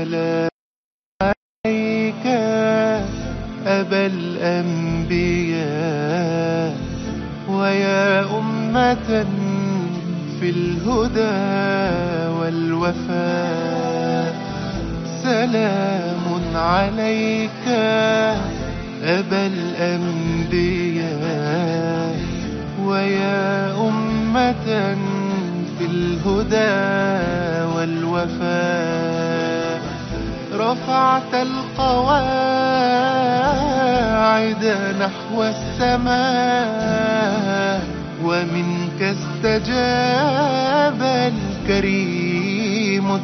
سلام عليك أبا الأنبياء ويا أمة في الهدى والوفاء سلام عليك أبا الأنبياء ويا أمة في الهدى والوفاء رفعت القواعد نحو السماء ومنك استجاب الكريم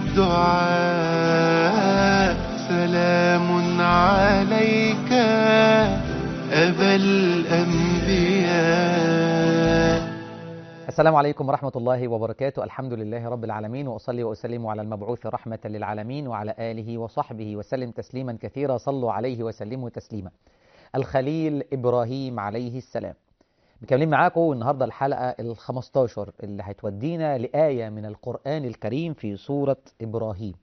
الدعاء سلام عليك أبا الأنبياء السلام عليكم ورحمة الله وبركاته الحمد لله رب العالمين وأصلي وأسلم على المبعوث رحمة للعالمين وعلى آله وصحبه وسلم تسليما كثيرا صلوا عليه وسلموا تسليما الخليل إبراهيم عليه السلام مكملين معاكم النهاردة الحلقة ال 15 اللي هتودينا لآية من القرآن الكريم في سورة إبراهيم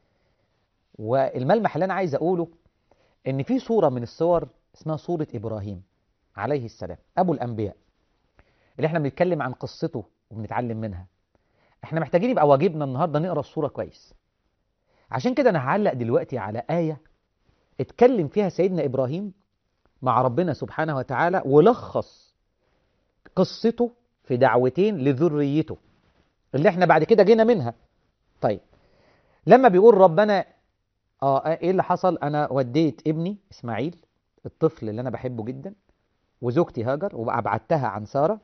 والملمح اللي أنا عايز أقوله إن في سورة من السور اسمها سورة إبراهيم عليه السلام أبو الأنبياء اللي احنا بنتكلم عن قصته وبنتعلم منها احنا محتاجين يبقى واجبنا النهارده نقرا الصوره كويس عشان كده انا هعلق دلوقتي على ايه اتكلم فيها سيدنا ابراهيم مع ربنا سبحانه وتعالى ولخص قصته في دعوتين لذريته اللي احنا بعد كده جينا منها طيب لما بيقول ربنا اه ايه اللي حصل انا وديت ابني اسماعيل الطفل اللي انا بحبه جدا وزوجتي هاجر وابعدتها عن ساره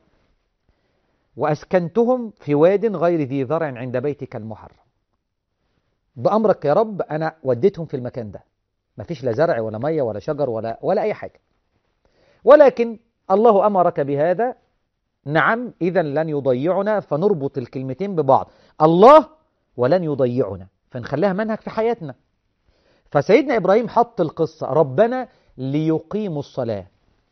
وأسكنتهم في واد غير ذي ذرع عند بيتك المحرم بأمرك يا رب أنا وديتهم في المكان ده مفيش لا زرع ولا مية ولا شجر ولا, ولا أي حاجة ولكن الله أمرك بهذا نعم إذا لن يضيعنا فنربط الكلمتين ببعض الله ولن يضيعنا فنخليها منهج في حياتنا فسيدنا إبراهيم حط القصة ربنا ليقيموا الصلاة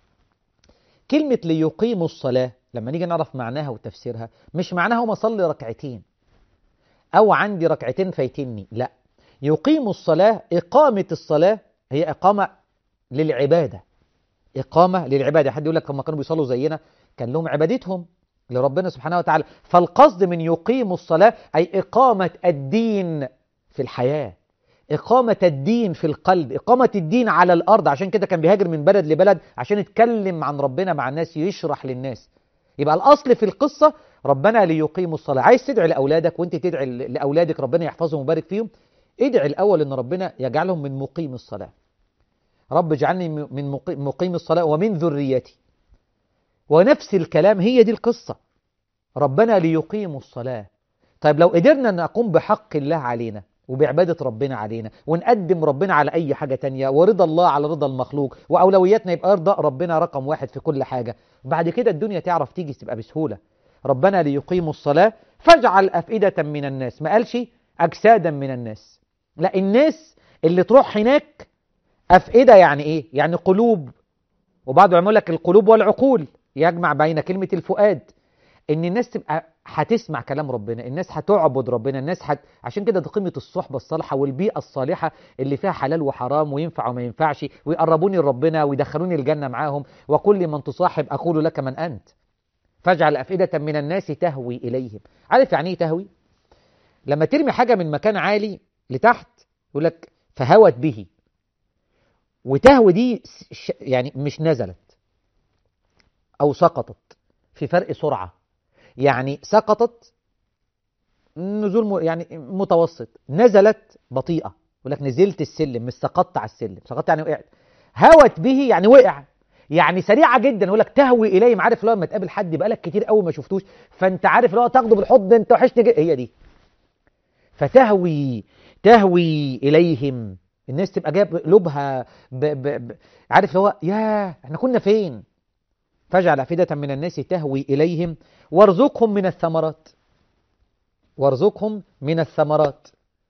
كلمة ليقيموا الصلاة لما نيجي نعرف معناها وتفسيرها مش معناها هم صلي ركعتين أو عندي ركعتين فايتني لا يقيم الصلاة إقامة الصلاة هي إقامة للعبادة إقامة للعبادة حد يقول لك هم كانوا بيصلوا زينا كان لهم عبادتهم لربنا سبحانه وتعالى فالقصد من يقيم الصلاة أي إقامة الدين في الحياة إقامة الدين في القلب إقامة الدين على الأرض عشان كده كان بيهاجر من بلد لبلد عشان يتكلم عن ربنا مع الناس يشرح للناس يبقى الأصل في القصة ربنا ليقيموا الصلاة عايز تدعي لأولادك وانت تدعي لأولادك ربنا يحفظهم ويبارك فيهم ادعي الأول ان ربنا يجعلهم من مقيم الصلاة رب اجعلني من مقيم الصلاة ومن ذريتي ونفس الكلام هي دي القصة ربنا ليقيموا الصلاة طيب لو قدرنا أن نقوم بحق الله علينا وبعبادة ربنا علينا ونقدم ربنا على أي حاجة تانية ورضا الله على رضا المخلوق وأولوياتنا يبقى رضا ربنا رقم واحد في كل حاجة بعد كده الدنيا تعرف تيجي تبقى بسهولة ربنا ليقيموا الصلاة فاجعل أفئدة من الناس ما قالش أجسادا من الناس لا الناس اللي تروح هناك أفئدة يعني إيه؟ يعني قلوب وبعض يقول لك القلوب والعقول يجمع بين كلمة الفؤاد ان الناس تبقى هتسمع كلام ربنا الناس هتعبد ربنا الناس هت... عشان كده دي قيمه الصحبه الصالحه والبيئه الصالحه اللي فيها حلال وحرام وينفع وما ينفعش ويقربوني لربنا ويدخلوني الجنه معاهم وكل من تصاحب اقول لك من انت فاجعل افئده من الناس تهوي اليهم عارف يعني ايه تهوي لما ترمي حاجه من مكان عالي لتحت يقول لك فهوت به وتهوي دي يعني مش نزلت او سقطت في فرق سرعة يعني سقطت نزول يعني متوسط نزلت بطيئة يقول لك نزلت السلم مش سقطت على السلم سقطت يعني وقعت هوت به يعني وقع يعني سريعة جدا يقول لك تهوي إليه عارف لو لما تقابل حد بقالك كتير قوي ما شفتوش فأنت عارف لو تاخده بالحضن أنت وحشني جدا هي دي فتهوي تهوي إليهم الناس تبقى جايه قلوبها ب... ب... ب... عارف هو يا احنا كنا فين فاجعل أفئدة من الناس تهوي إليهم وارزقهم من الثمرات وارزقهم من الثمرات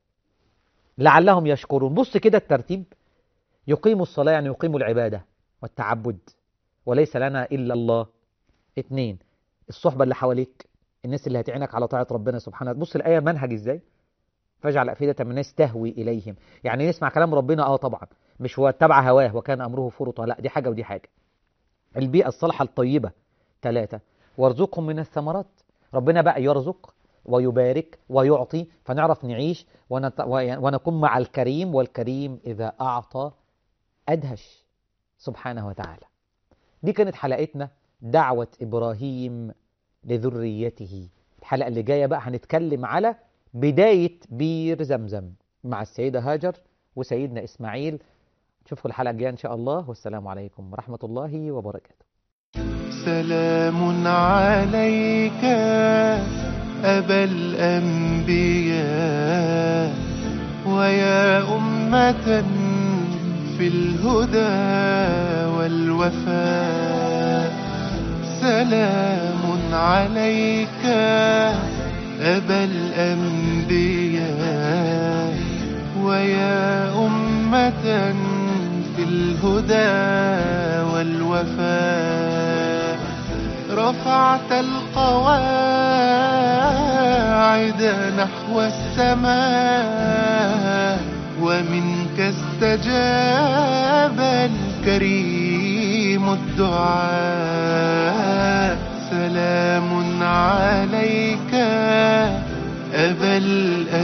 لعلهم يشكرون بص كده الترتيب يقيم الصلاة يعني يقيم العبادة والتعبد وليس لنا إلا الله اتنين الصحبة اللي حواليك الناس اللي هتعينك على طاعة ربنا سبحانه بص الآية منهج إزاي فاجعل أفئدة من الناس تهوي إليهم يعني نسمع كلام ربنا اه طبعا مش هو اتبع هواه وكان أمره فرطا لا دي حاجة ودي حاجة البيئة الصالحة الطيبة ثلاثة وارزقهم من الثمرات ربنا بقى يرزق ويبارك ويعطي فنعرف نعيش ونت... ونكون مع الكريم والكريم إذا أعطى أدهش سبحانه وتعالى دي كانت حلقتنا دعوة إبراهيم لذريته الحلقة اللي جاية بقى هنتكلم على بداية بير زمزم مع السيدة هاجر وسيدنا إسماعيل نشوفكم الحلقة الجاية إن شاء الله والسلام عليكم ورحمة الله وبركاته سلام عليك أبا الأنبياء ويا أمة في الهدى والوفاء سلام عليك أبا الأنبياء ويا أمة في الهدى والوفاء رفعت القواعد نحو السماء ومنك استجاب الكريم الدعاء سلام عليك أبا الأنبياء